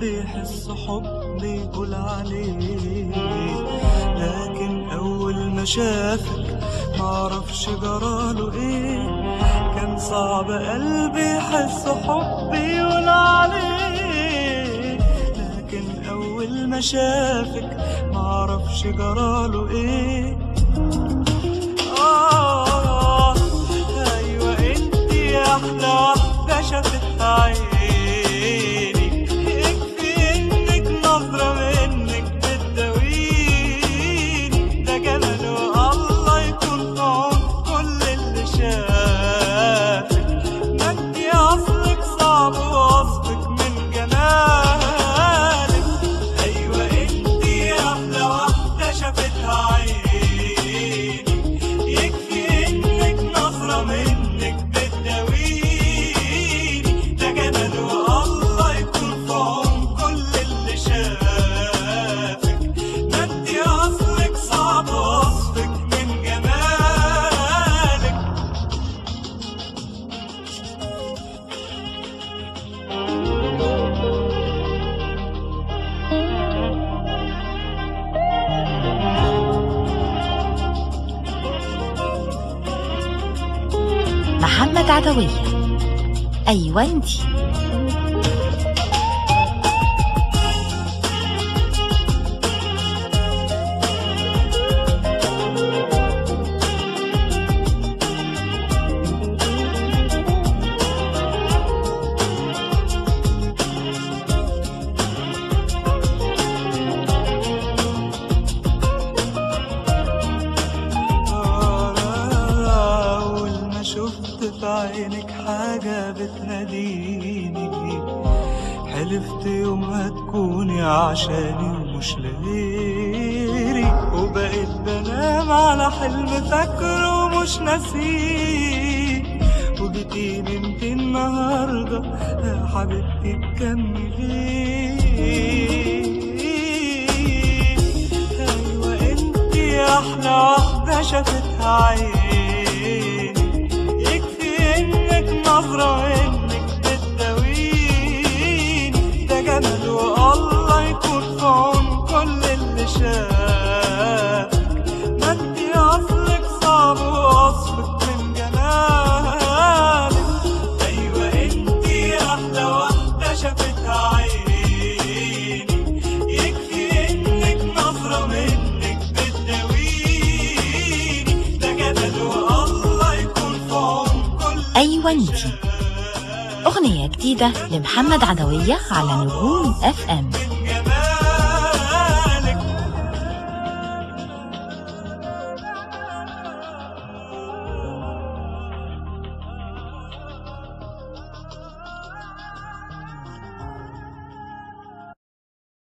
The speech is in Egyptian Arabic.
قلبي يحس حب يقول عليه لكن أول ما شافك معرفش جراله ايه كان صعب قلبي يحس حب يقول عليه لكن أول ما شافك معرفش جراله ايه آه أيوة انتي أحلى واحدة شافت عيني يكفي انك نظرة منك بتداويني ده جمال الله يكون في عون كل اللي شافك ما انتي أصلك صعب وصفك من جمالك أيوة انتي أحلى واحدة شافتها عيني يكفي انك نظرة منك بتداويني ده جمال الله يكون في عون كل اللي شافك ما انتي أصلك صعب وصفك من جمالك محمد عدوية أيوة انتي أول ما شفت في عينك حاجة بتناديني حلفت يومها تكوني عشاني ومش لغيري وبقيت بنام على حلم فاكره ومش ناسيه وجيتيلي انت النهارده يا حبيبتي تكملي ايوه انتي احلى واحده شافتها عيني يكفي انك نظره انك بتداويني ده جمال والله يكون في عون كل اللي شافك ما انتي اصلك صعب وصفك من جمالك ايوه انتي احلى واحده شافتها عيني يكفي انك نظره منك بتداويني ده جمال والله يكون في عون كل أيوة انتي أغنية جديدة لمحمد عدوية على نجوم اف ام